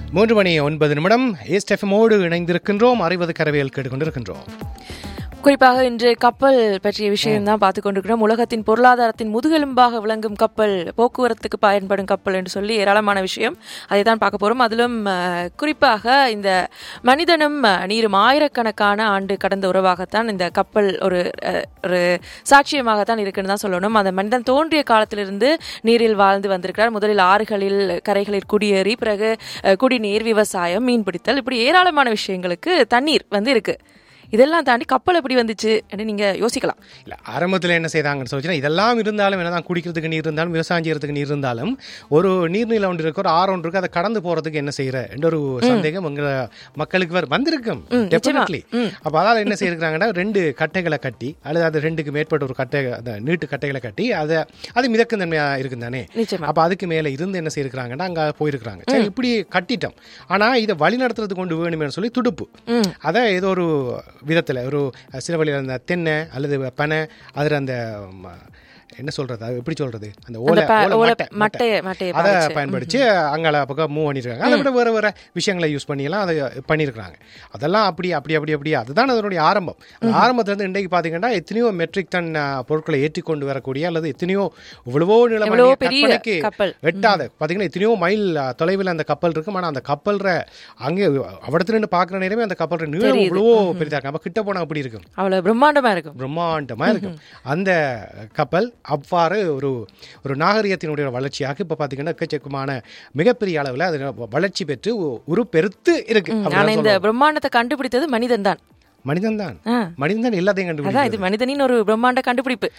மூன்று மணி ஒன்பது நிமிடம் ஏஸ்டெஃபமோடு இணைந்திருக்கின்றோம் அறிவது கரவியல் கேட்டுக்கொண்டிருக்கின்றோம் குறிப்பாக இன்று கப்பல் பற்றிய விஷயம் தான் பார்த்து கொண்டிருக்கிறோம் உலகத்தின் பொருளாதாரத்தின் முதுகெலும்பாக விளங்கும் கப்பல் போக்குவரத்துக்கு பயன்படும் கப்பல் என்று சொல்லி ஏராளமான விஷயம் அதை தான் பார்க்க போறோம் அதிலும் அஹ், குறிப்பாக இந்த மனிதனும் அஹ், நீரும் ஆயிரக்கணக்கான ஆண்டு கடந்த உறவாகத்தான் இந்த கப்பல் ஒரு அஹ், ஒரு சாட்சியமாகத்தான் இருக்குன்னு தான் சொல்லணும் அந்த மனிதன் தோன்றிய காலத்திலிருந்து நீரில் வாழ்ந்து வந்திருக்கிறார் முதலில் ஆறுகளில் கரைகளில் குடியேறி பிறகு அஹ், குடிநீர் விவசாயம் மீன்பிடித்தல் இப்படி ஏராளமான விஷயங்களுக்கு தண்ணீர் வந்து இருக்கு இதெல்லாம் தாண்டி கப்பல் எப்படி வந்துச்சு அப்படின்னு நீங்க யோசிக்கலாம் இல்ல ஆரம்பத்தில் என்ன செய்தாங்கன்னு சொல்லிச்சுன்னா இதெல்லாம் இருந்தாலும் என்னதான் குடிக்கிறதுக்கு நீர் இருந்தாலும் விவசாயம் செய்யறதுக்கு நீர் இருந்தாலும் ஒரு நீர்நிலை ஒன்று இருக்கு ஒரு ஆறு ஒன்று இருக்கு அதை கடந்து போறதுக்கு என்ன செய்யற என்ற ஒரு சந்தேகம் உங்க மக்களுக்கு வர வந்திருக்கும் டெஃபினெட்லி அப்ப அதாவது என்ன செய்யிருக்காங்கன்னா ரெண்டு கட்டைகளை கட்டி அல்லது அது ரெண்டுக்கு மேற்பட்ட ஒரு கட்டை அந்த நீட்டு கட்டைகளை கட்டி அதை அது மிதக்கும் தன்மையா இருக்கும் தானே நிச்சயமா அப்ப அதுக்கு மேல இருந்து என்ன செய்யிருக்காங்கன்னா அங்க போயிருக்காங்க சரி இப்படி கட்டிட்டோம் ஆனா இதை வழி நடத்துறது கொண்டு வேணுமே சொல்லி துடுப்பு ம். அதை ஏதோ ஒரு விதத்துல ஒரு சில வழியில் அந்த தென்னை அல்லது பனை அதில் அந்த ம, என்ன சொல்றது அது எப்படி சொல்றது அந்த ஓலை ப- ஓலை ஓலை மட்டை, மட்டை. மட்டைய மட்டைய அதை பாவிச்சு. பயன்படுத்தி அங்கால பக்கம் மூவ் பண்ணிருக்காங்க அதை விட வேற வேற விஷயங்களை யூஸ் பண்ணியெல்லாம் அதை பண்ணியிருக்காங்க அதெல்லாம் அப்படி அப்படி அப்படி அப்படி அதுதான் அதனுடைய ஆரம்பம் அந்த ஆரம்பத்துல இருந்து இன்றைக்கு பாத்தீங்கன்னா எத்தனையோ மெட்ரிக் டன் அ, பொருட்களை ஏற்றி கொண்டு வரக்கூடிய அல்லது எத்தனையோ இவ்வளவோ எவ்வளவோ நிலமணிய பெரிய கற்பனைக்கு கப்பல். எட்டாத பாத்தீங்கன்னா எத்தனையோ மைல் அ, தொலைவில் அந்த கப்பல் இருக்கும் ஆனா அந்த கப்பல்ற அங்கே அவடத்துல இருந்து பாக்குற நேரமே அந்த கப்பல் நீளம் இவ்வளவோ பெரிதா இருக்கும் அப்ப கிட்ட போனா அப்படி இருக்கும் அவ்வளவு பிரம்மாண்டமா இருக்கும் பிரம்மாண்டமா இருக்கும் அந்த கப்பல் அவ்வாறு ஒரு ஒரு நாகரிகத்தினுடைய வளர்ச்சியாக இப்ப பாத்தீங்கன்னா எக்கச்சக்கமான மிகப்பெரிய அளவுல அது வளர்ச்சி பெற்று உருப்பெருத்து இருக்கு ஆனா அப்படிதான் இந்த பிரம்மாண்டத்தை கண்டுபிடித்தது மனிதன் தான் மனிதன் தான் ஆ. மனிதன் தான் எல்லாத்தையும் அதான் கண்டுபிடிக்கிறது இது மனிதனின் ஒரு பிரம்மாண்ட கண்டுபிடிப்பு